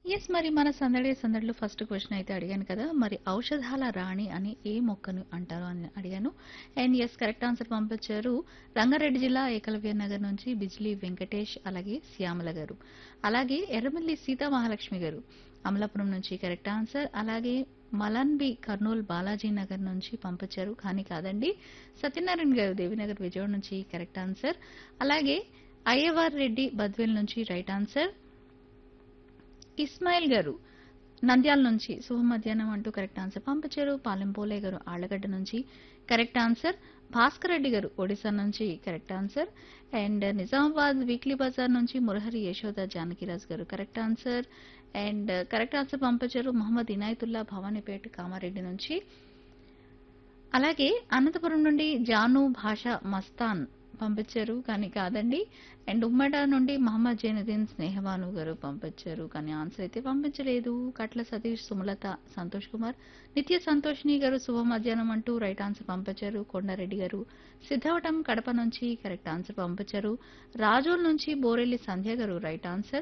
Yes. మరి మన సందడే సందడిలో ఫస్ట్ క్వెషన్ అయితే అడిగాను కదా! మరి ఔషధాల రాణి అని ఏ మొక్కను అంటారు అని అడిగాను. అండ్ యెస్ కరెక్ట్ ఆన్సర్ పంపించారు. రంగారెడ్డి జిల్లా ఏకలవ్య నగర్ నుంచి బిజ్లీ వెంకటేష్ అలాగే శ్యామల గారు. అలాగే ఎర్రమల్లి సీతామహాలక్ష్మి గారు అమలాపురం నుంచి కరెక్ట్ ఆన్సర్. అలాగే మలన్బి కర్నూల్ బాలాజీ నగర్ నుంచి పంపించారు. కానీ కాదండి. సత్యనారాయణ గారు దేవినగర్ విజయవాడ నుంచి కరెక్ట్ ఆన్సర్. అలాగే అయ్యవార్ రెడ్డి బద్వేల్ నుంచి రైట్ ఆన్సర్. ఇస్మాయిల్ గారు నంద్యాల నుంచి శుభ మధ్యాహ్నం అంటూ కరెక్ట్ ఆన్సర్ పంపించారు. పాలెం పోలే గారు ఆళ్లగడ్డ నుంచి కరెక్ట్ ఆన్సర్. భాస్కర్ రెడ్డి గారు ఒడిశా నుంచి correct answer. And Nizamabad weekly bazaar నుంచి మురహరి యశోద జానకిరాజ్ గారు correct answer. And correct answer పంపించారు మహమ్మద్ ఇనాయతుల్లా భవానీపేట కామారెడ్డి నుంచి. అలాగే అనంతపురం నుండి జాను భాష మస్తాన్ పంపించారు. కానీ కాదండి. అండ్ ఉమ్మడ నుండి మహమ్మద్ జైనుద్దీన్ స్నేహబాను గారు పంపించారు. కానీ ఆన్సర్ అయితే పంపించలేదు. కట్ల సతీష్ సుమలత సంతోష్ కుమార్ నిత్య సంతోషిని గారు శుభ మధ్యాహ్నం అంటూ రైట్ ఆన్సర్ పంపించారు. కొండారెడ్డి గారు సిద్ధవటం కడప నుంచి కరెక్ట్ ఆన్సర్ పంపించారు. రాజోల్ నుంచి బోరెల్లి సంధ్య గారు రైట్ ఆన్సర్.